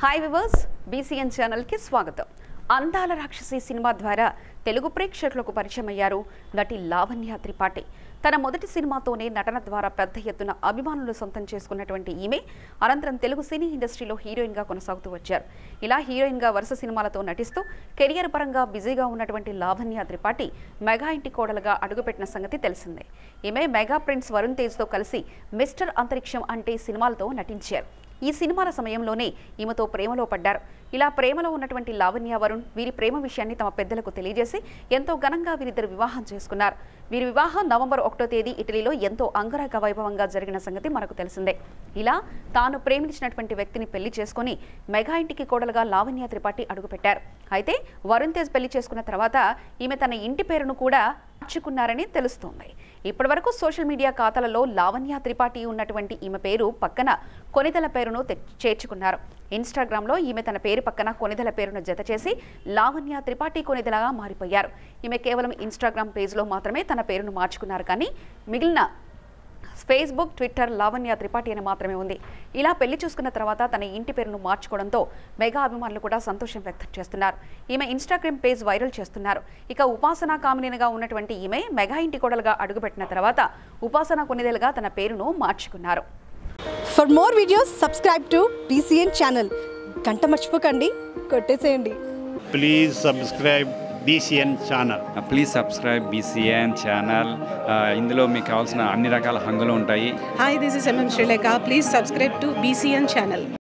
Hi viewers BCN ఛానల్కి స్వాగతం అందాల రాక్షసి సినిమా ద్వారా తెలుగు ప్రేక్షకులకు పరిచయం అయ్యారు నటి లావణ్య త్రిపాఠి తన మొదటి సినిమాతోనే నటన ద్వారా పెద్ద ఎత్తున అభిమానులు సొంతం చేసుకున్నటువంటి ఈమె అనంతరం తెలుగు సినీ ఇండస్ట్రీలో హీరోయిన్గా కొనసాగుతూ వచ్చారు ఇలా హీరోయిన్గా వరుస సినిమాలతో నటిస్తూ కెరియర్ పరంగా బిజీగా ఉన్నటువంటి లావణ్య త్రిపాఠి మెగా ఇంటి కోడలుగా అడుగుపెట్టిన సంగతి తెలిసిందే ఈమె మెగా ప్రిన్స్ వరుణ్ తేజ్తో కలిసి మిస్టర్ అంతరిక్షం అంటే సినిమాలతో నటించారు ఈ సినిమాల సమయంలోనే ఈమెతో ప్రేమలో పడ్డారు ఇలా ప్రేమలో ఉన్నటువంటి లావణ్య వరుణ్ వీరి ప్రేమ విషయాన్ని తమ పెద్దలకు తెలియజేసి ఎంతో ఘనంగా వీరిద్దరు వివాహం చేసుకున్నారు వీరి వివాహం నవంబర్ ఒకటో తేదీ ఇటలీలో ఎంతో అంగరంగ వైభవంగా జరిగిన సంగతి మనకు తెలిసిందే ఇలా తాను ప్రేమించినటువంటి వ్యక్తిని పెళ్లి చేసుకుని మెగా ఇంటికి కోడలుగా లావణ్య త్రిపాఠి అడుగుపెట్టారు అయితే వరుణ్ తేజ్ పెళ్లి చేసుకున్న తర్వాత ఈమె తన ఇంటి పేరును కూడా మార్చుకున్నారని తెలుస్తోంది ఇప్పటివరకు సోషల్ మీడియా ఖాతాలలో లావణ్య త్రిపాఠి ఉన్నటువంటి ఈమె పేరు పక్కన కొనిదల పేరును తె- చేర్చుకున్నారు ఇన్స్టాగ్రామ్లో ఈమె తన పేరు పక్కన కొనిదల పేరును జత చేసి లావణ్య త్రిపాఠి కొనిదలగా మారిపోయారు ఈమె కేవలం ఇన్స్టాగ్రామ్ పేజ్లో మాత్రమే తన పేరును మార్చుకున్నారు కానీ మిగిలిన ఫేస్బుక్ ట్విట్టర్ లావణ్య త్రిపాఠి అని మాత్రమే ఉంది ఇలా పెళ్లి చూసుకున్న తర్వాత తన ఇంటి పేరును మార్చుకోవడంతో మెగా అభిమానులు కూడా సంతోషం వ్యక్తం చేస్తున్నారు ఈమె ఇన్స్టాగ్రామ్ పేజ్ వైరల్ చేస్తున్నారు ఇక ఉపాసన కామినిగా ఉన్నటువంటి ఈమె మెగా ఇంటి కోడలుగా అడుగుపెట్టిన తర్వాత ఉపాసన కొన్నిదేలుగా తన పేరును మార్చుకున్నారు for more videos subscribe to BCN channel గంట మర్చిపోకండి కొట్టేసేయండి please subscribe BCN channel please subscribe BCN channel ఇందులో మీకు కావాల్సిన అన్ని రకాల హంగులు ఉంటాయి Hi, this is MM Sri Lanka. Please subscribe to BCN channel.